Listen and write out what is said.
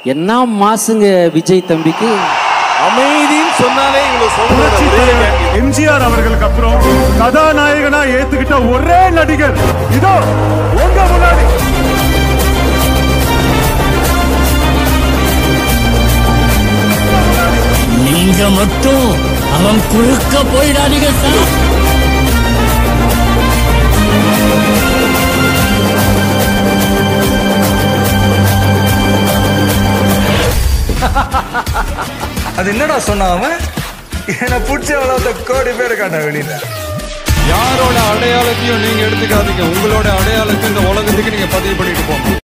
என்ன மாசுங்க விஜய் தம்பிக்கு அமைதின்னு சொன்னாலே இவ்வளவு புரட்சி சொல்றது தலைவர் எம்ஜிஆர் அவர்களுக்கு அப்புறம் கதாநாயகனா ஏத்துக்கிட்ட ஒரே நடிகர் இதோ உங்க முன்னாடி நீங்க மட்டும் அவன் குறுக்க போயிடாதீங்க சார் அது என்னடா சொன்னான் அவன் என்ன பிடிச்ச வளர்த்த கோடி பேர் காட்ட வெளியில யாரோட அடையாளத்தையும் நீங்க எடுத்துக்காதீங்க உங்களோட அடையாளத்தை இந்த உலகத்துக்கு நீங்க பதிவு பண்ணிட்டு போங்க